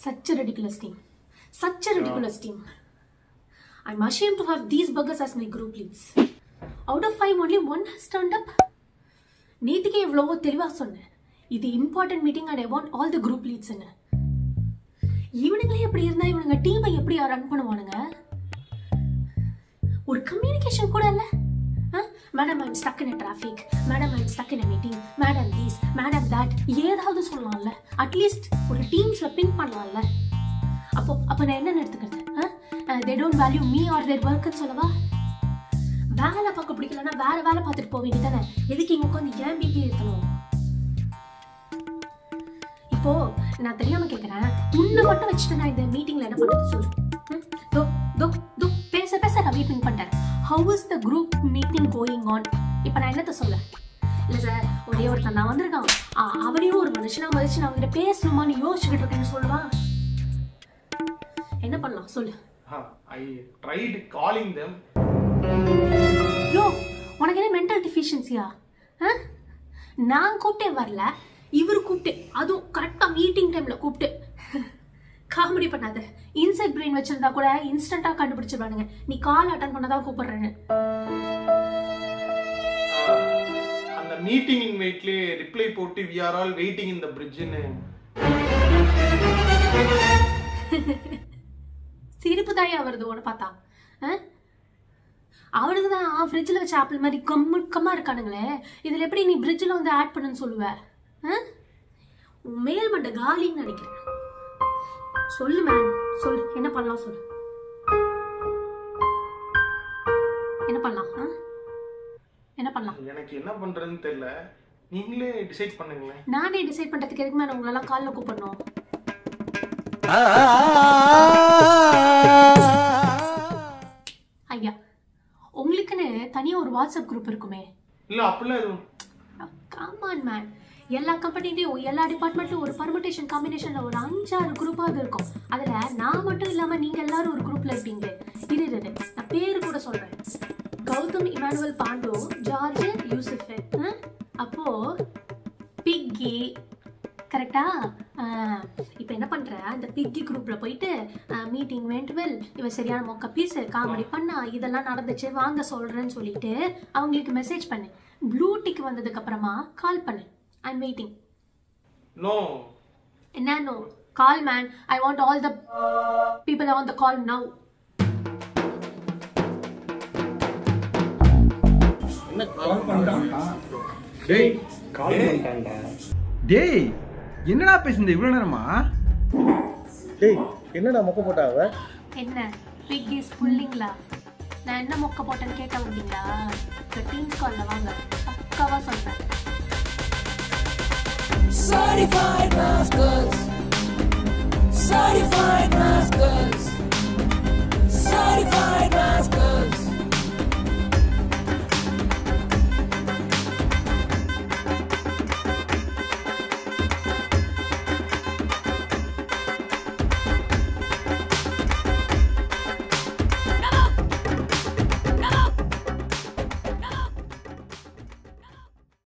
Such a ridiculous team. Such a ridiculous team. I'm ashamed to have these buggers as my group leads. Out of five, only one has turned up. நேத்திக்கே எவ்வளவோ தெளிவா சொன்னேன் இது important meeting and I want all the group leads இவனுங்களே எப்படி இருந்தா இவனுங்க டீமை எப்படி ரன் பண்ணுவானுங்க ஒரு கம்யூனிகேஷன் கூட இல்ல madam I'm stuck in traffic madam I'm stuck in meeting madam these madam that ஏதாவது சொல்லலாம்ல அட்லீஸ்ட் ஒரு டீம்ஸ்ல பின் பண்ணலாம்ல அப்போ அப்போ நான் என்ன எடுத்துக்கிறது they don't value me or their ஒர்க்குன்னு சொல்லவா வேலை பார்க்க பிடிக்கலன்னா வேற வேலை பார்த்துட்டு போக வேண்டியதானே எதுக்கு இங்க உட்காந்து ஏன் பிபி ஏத்தணும் இப்போ நான் தெரியாம கேக்குறேன் உன்னை மட்டும் வச்சுட்டு நான் இந்த மீட்டிங்ல என்ன பண்றது சொல்லு ம்? தோ தோ தோ பேச பேச நான் மீட்டிங் பண்ணிட்டேன் how is the group meeting going on இப்போ நான் என்னத்த சொல்ல இல்ல சார் ஒரே ஒருத்தன் நான் வந்திருக்கான் ஆ, அவனையும் ஒரு மனுஷனா மதிச்சு நான் அவங்ககிட்ட பேசணுமான்னு யோசிச்சுக்கிட்டு இருக்கேன்னு சொல்லுவா என்ன பண்ணலாம் சொல்லு ஐ ட்ரைட் காலிங் தெம் யோ உனக்கு என்ன மென்டல் டிஃபிஷியன்சியா நான் கூப்பிட்டே வரல இவர் கூப்பிட்டு அதுவும் கரெக்டாக மீட்டிங் டைம்ல கூப்பிட்டு காமெடி பண்ணாத இன்சைட் பிரெயின் வச்சிருந்தா கூட இன்ஸ்டன்டா கண்டுபிடிச்சிருவானுங்க நீ கால் அட்டன் பண்ணதான் கூப்பிடுறேன்னு அந்த மீட்டிங் இன்வைட்லயே ரிப்ளை போட்டு we are all waiting in the பிரிட்ஜ்னு சிரிப்பு தாயா வருது உன பார்த்தா அவனுக்கு தான் ஃப்ரிட்ஜில் வச்ச ஆப்பிள் மாதிரி கம்முக்கமாக இருக்கானுங்களே இதில் எப்படி நீ ஃப்ரிட்ஜில் வந்து ஆட் பண்ணுன்னு சொல்லுவ ஆ? உன் மேல் மண்ட காலின்னு நினைக்கிறேன் சொல்லு மேம் சொல்லு என்ன பண்ணலாம் சொல்லு என்ன பண்ணலாம் ஆ? என்ன பண்ணலாம் எனக்கு என்ன பண்றதுன்னு தெரியல நீங்களே டிசைட் பண்ணுங்களேன் நானே டிசைட் பண்ணுறதுக்கு எதுக்கு மேலே உங்களெல்லாம் காலில் கூப்பிடணும் ஐயா உங்களுக்குன்னு தனியாக ஒரு வாட்ஸ்அப் குரூப் இருக்குமே இல்ல அப்படிலாம் எதுவும் காமான் மேன் எல்லா கம்பெனிலையும் எல்லா டிபார்ட்மெண்ட்லையும் ஒரு பர்முடேஷன் காம்பினேஷன்ல ஒரு அஞ்சாறு குரூப்பாவது இருக்கும் அதுல நான் மட்டும் இல்லாம நீங்க எல்லாரும் ஒரு குரூப்ல இருப்பீங்க இரு இரு, இரு நான் பேரு கூட சொல்றேன் கௌதம் இமானுவல் பாண்டு ஜார்ஜ் யூசுஃப் ஆ? அப்போ பிக்கி கரெக்டா இப்போ என்ன பண்ற அந்த பிக்கி குரூப்ல போயிட்டு மீட்டிங் வேண்டுவல் இவன் சரியான மொக்க பீஸ் காமெடி பண்ணா இதெல்லாம் நடந்துச்சு வாங்க சொல்றேன்னு சொல்லிட்டு அவங்களுக்கு மெசேஜ் பண்ணு ப்ளூ டிக் வந்ததுக்கு அப்புறமா கால் பண்ணு ஐம் வெயிட்டிங் நோ என்ன no call man I want all the people on the call now டேய் கால் பண்ணிட்டான்டா டேய் என்னடா பேசுன இவ்வளோ நேரமா டேய் என்னடா மொக்க போட்டா அவ என்ன பிக் இஸ் புல்லிங்களா நான் என்ன மொக்க போட்டேன்னு கேட்க வந்தீங்களா இந்த டீம்ஸ் காலில் வாங்க பக்காவா சொல்றேன் Certified rascals. Certified rascals.